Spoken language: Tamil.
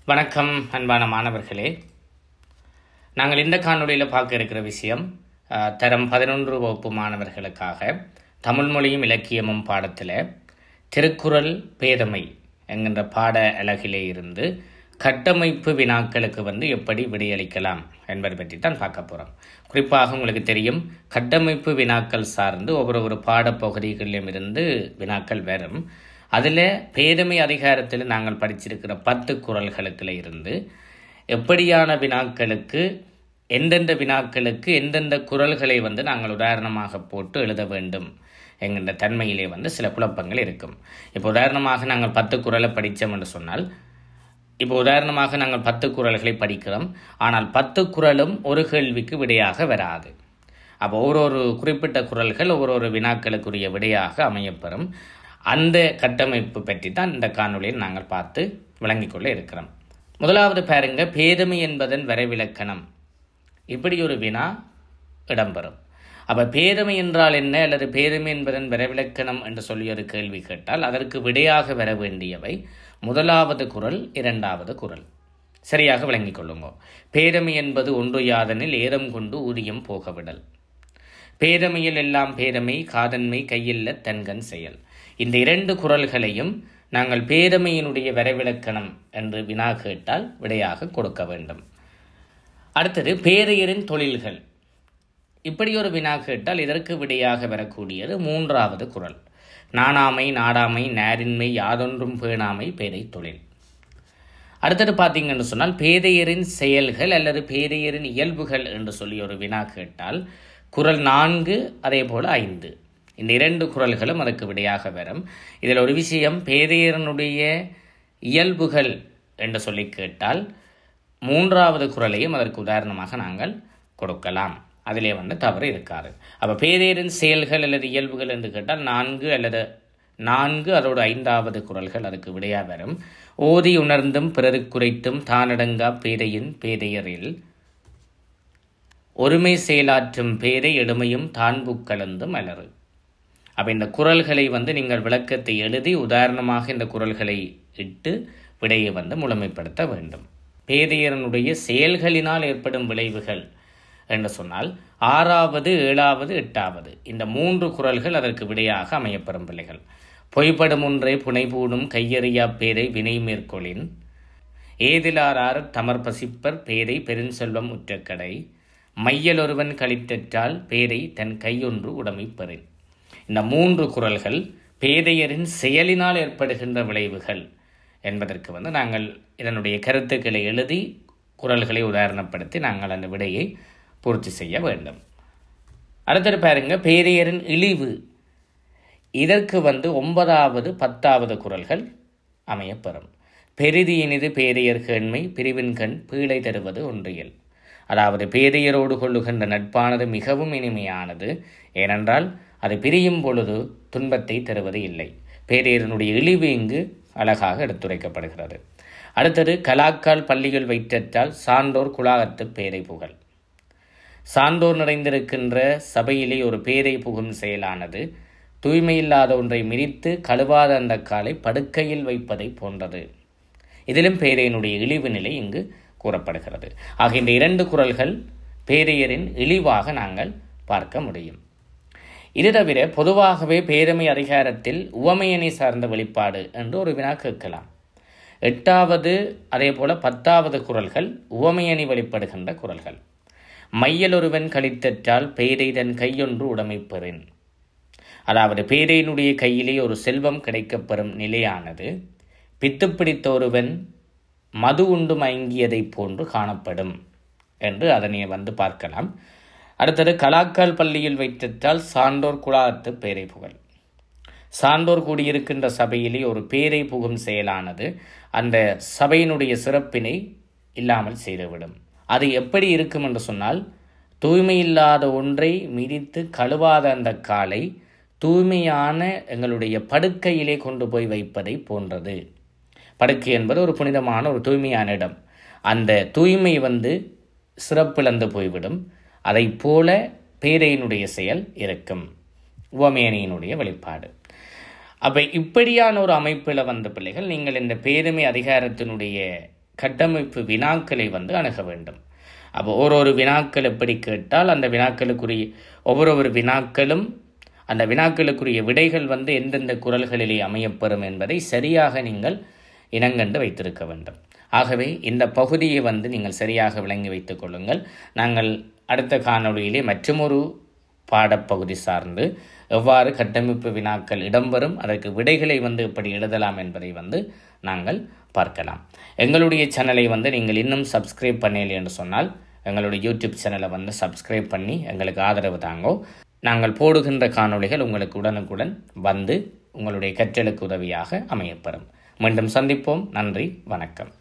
வணக்கம் அன்பான மாணவர்களே நாங்கள் இந்த காணொளியில் பார்க்க இருக்கிற விஷயம் அஹ், தரம் பதினொன்று வகுப்பு மாணவர்களுக்காக தமிழ் மொழியும் இலக்கியமும் பாடத்தில் திருக்குறள் பேதமை என்கின்ற பாட அலகிலே இருந்து கட்டமைப்பு வினாக்களுக்கு வந்து எப்படி விடையளிக்கலாம் என்பதை பற்றி தான் பார்க்க போகிறோம் குறிப்பாக உங்களுக்கு தெரியும் கட்டமைப்பு வினாக்கள் சார்ந்து ஒவ்வொரு ஒரு பாடப்பகுதிகளிலும் இருந்து வினாக்கள் வரும் அதில் பேதமை அதிகாரத்தில் நாங்கள் படிச்சிருக்கிற பத்து குறள்களுக்குள்ள இருந்து எப்படியான வினாக்களுக்கு எந்தெந்த வினாக்களுக்கு எந்தெந்த குறள்களை வந்து நாங்கள் உதாரணமாக போட்டு எழுத வேண்டும் என்கின்ற தன்மையிலே வந்து சில குழப்பங்கள் இருக்கும் இப்போ உதாரணமாக நாங்கள் பத்து குறளை படித்தோம் என்று சொன்னால் இப்போ உதாரணமாக நாங்கள் பத்து குறள்களை படிக்கிறோம் ஆனால் பத்து குறளும் ஒரு கேள்விக்கு விடையாக வராது அப்போ ஒரு ஒரு குறிப்பிட்ட குறள்கள் ஒரு ஒரு வினாக்களுக்குரிய விடையாக அமையப்பெறும் அந்த கட்டமைப்பு பற்றி தான் இந்த காணொளியில் நாங்கள் பார்த்து விளங்கிக் கொள்ள இருக்கிறோம் முதலாவது பாருங்க பேதமை என்பதன் வரைவிலக்கணம் இப்படி ஒரு வினா இடம்பெறும் அப்போ பேதமை என்றால் என்ன அல்லது பேதமை என்பதன் வரைவிலக்கணம் என்று சொல்லி ஒரு கேள்வி கேட்டால் அதற்கு விடையாக வர வேண்டியவை முதலாவது குறள் இரண்டாவது குறள் சரியாக விளங்கிக் கொள்ளுங்க பேதமை என்பது ஒன்று யாதனில் ஏதம் கொண்டு ஊதியம் போகவிடல் பேதமையில் எல்லாம் பேதமை காதன்மை கையில்ல தன்கண் செயல் இந்த இரண்டு குறள்களையும் நாங்கள் பேதமையினுடைய வரைவிலக்கணம் என்று வினா கேட்டால் விடையாக கொடுக்க வேண்டும் அடுத்தது பேரையரின் தொழில்கள் இப்படி ஒரு வினா கேட்டால் இதற்கு விடையாக வரக்கூடியது மூன்றாவது குறள் நாணாமை நாடாமை நேரின்மை யாதொன்றும் பேணாமை பேதை தொழில் அடுத்தது பார்த்தீங்கன்னு சொன்னால் பேதையரின் செயல்கள் அல்லது பேதையரின் இயல்புகள் என்று சொல்லி ஒரு வினா கேட்டால் குறள் நான்கு அதே போல் ஐந்து இந்த இரண்டு குறள்களும் அதற்கு விடையாக வரும் இதில் ஒரு விஷயம் பேதையரனுடைய இயல்புகள் என்று சொல்லி கேட்டால் மூன்றாவது குறளையும் அதற்கு உதாரணமாக நாங்கள் கொடுக்கலாம் அதிலே வந்து தவறு இருக்காது அப்போ பேதையரின் செயல்கள் அல்லது இயல்புகள் என்று கேட்டால் நான்கு அல்லது நான்கு அதோடு ஐந்தாவது குறள்கள் அதுக்கு விடையாக வரும் ஓதி உணர்ந்தும் பிறருக்கு குறைத்தும் தானடங்கா பேதையின் பேதையரில் ஒருமை செயலாற்றும் பேரை எளிமையும் தான்பு கலந்து மலரு அப்போ இந்த குறள்களை வந்து நீங்கள் விளக்கத்தை எழுதி உதாரணமாக இந்த குறள்களை இட்டு விடையை வந்து முழுமைப்படுத்த வேண்டும் பேதையரனுடைய செயல்களினால் ஏற்படும் விளைவுகள் என்று சொன்னால் ஆறாவது ஏழாவது எட்டாவது இந்த மூன்று குறள்கள் அதற்கு விடையாக அமையப்பெறும் பிள்ளைகள் பொய்படும் ஒன்றை புனைபூடும் கையறியா பேரை வினை மேற்கொளின் ஏதிலாரார் தமர் பசிப்பர் பேரை பெருஞ்செல்வம் உற்றக்கடை மையலொருவன் கழித்தற்றால் பேரை தன் கையொன்று உடைமை பெறின் இந்த மூன்று குறள்கள் பேதையரின் செயலினால் ஏற்படுகின்ற விளைவுகள் என்பதற்கு வந்து நாங்கள் இதனுடைய கருத்துக்களை எழுதி குறள்களை உதாரணப்படுத்தி நாங்கள் அந்த விடையை பூர்த்தி செய்ய வேண்டும் அடுத்தது பாருங்க பேதையரின் இழிவு இதற்கு வந்து ஒன்பதாவது பத்தாவது குறள்கள் அமையப்பெறும் பெரிதி இனிது பேதையர் கேண்மை பிரிவின் கண் பீழை தருவது ஒன்றியல் அதாவது பேதையரோடு கொள்ளுகின்ற நட்பானது மிகவும் இனிமையானது ஏனென்றால் அது பிரியும் பொழுது துன்பத்தை தருவது இல்லை பேதையரனுடைய இழிவு இங்கு அழகாக எடுத்துரைக்கப்படுகிறது அடுத்தது கலாக்கால் பள்ளிகள் வைத்தற்றால் சான்றோர் குலாகத்து பேரை புகழ் சான்றோர் நிறைந்திருக்கின்ற சபையிலே ஒரு பேரை புகும் செயலானது தூய்மையில்லாத ஒன்றை மிதித்து கழுவாத அந்த காலை படுக்கையில் வைப்பதை போன்றது இதிலும் பேரையினுடைய இழிவு நிலை இங்கு கூறப்படுகிறது ஆக இந்த இரண்டு குறள்கள் பேரையரின் இழிவாக நாங்கள் பார்க்க முடியும் இது தவிர பொதுவாகவே பேரமை அதிகாரத்தில் உவமையணி சார்ந்த வெளிப்பாடு என்று ஒரு வினா கேட்கலாம் எட்டாவது அதே போல பத்தாவது குறள்கள் உவமையணி வெளிப்படுகின்ற குறள்கள் மையலொருவன் கழித்தற்றால் பேரை தன் கையொன்று உடைமைப்பெறின் அதாவது பேரையினுடைய கையிலே ஒரு செல்வம் கிடைக்கப்பெறும் நிலையானது பித்து பிடித்த ஒருவன் மது உண்டு மயங்கியதைப் போன்று காணப்படும் என்று அதனை வந்து பார்க்கலாம் அடுத்தது கலாக்கால் பள்ளியில் வைத்திட்டால் சான்றோர் குழாத்து பேரை புகழ் சான்றோர் கூடியிருக்கின்ற சபையிலே ஒரு பேரை புகும் செயலானது அந்த சபையினுடைய சிறப்பினை இல்லாமல் செய்துவிடும் அது எப்படி இருக்கும் என்று சொன்னால் தூய்மையில்லாத ஒன்றை மிதித்து கழுவாத அந்த காலை தூய்மையான எங்களுடைய படுக்கையிலே கொண்டு போய் வைப்பதை போன்றது படுக்கை என்பது ஒரு புனிதமான ஒரு தூய்மையான இடம் அந்த தூய்மை வந்து சிறப்பிழந்து போய்விடும் அதை போல பேரையினுடைய செயல் இருக்கும் உவமேனியினுடைய வெளிப்பாடு அப்போ இப்படியான ஒரு அமைப்பில் வந்த பிள்ளைகள் நீங்கள் இந்த பேருமை அதிகாரத்தினுடைய கட்டமைப்பு வினாக்களை வந்து அணுக வேண்டும் அப்போ ஒரு ஒரு வினாக்கள் எப்படி கேட்டால் அந்த வினாக்களுக்குரிய ஒவ்வொரு ஒரு வினாக்களும் அந்த வினாக்களுக்குரிய விடைகள் வந்து எந்தெந்த குரல்களிலே அமையப்பெறும் என்பதை சரியாக நீங்கள் இனங்கண்டு வைத்திருக்க வேண்டும் ஆகவே இந்த பகுதியை வந்து நீங்கள் சரியாக விளங்கி வைத்துக் கொள்ளுங்கள் நாங்கள் அடுத்த காணொளியிலே மற்றுமொரு பாடப்பகுதி சார்ந்து எவ்வாறு கட்டமைப்பு வினாக்கள் இடம்பெறும் அதற்கு விடைகளை வந்து எப்படி எழுதலாம் என்பதை வந்து நாங்கள் பார்க்கலாம் எங்களுடைய சேனலை வந்து நீங்கள் இன்னும் சப்ஸ்கிரைப் பண்ணலை என்று சொன்னால் எங்களுடைய யூடியூப் சேனலை வந்து சப்ஸ்கிரைப் பண்ணி எங்களுக்கு ஆதரவு தாங்கோ நாங்கள் போடுகின்ற காணொளிகள் உங்களுக்கு உடனுக்குடன் வந்து உங்களுடைய கற்றலுக்கு உதவியாக அமையப்பெறும் மீண்டும் சந்திப்போம் நன்றி வணக்கம்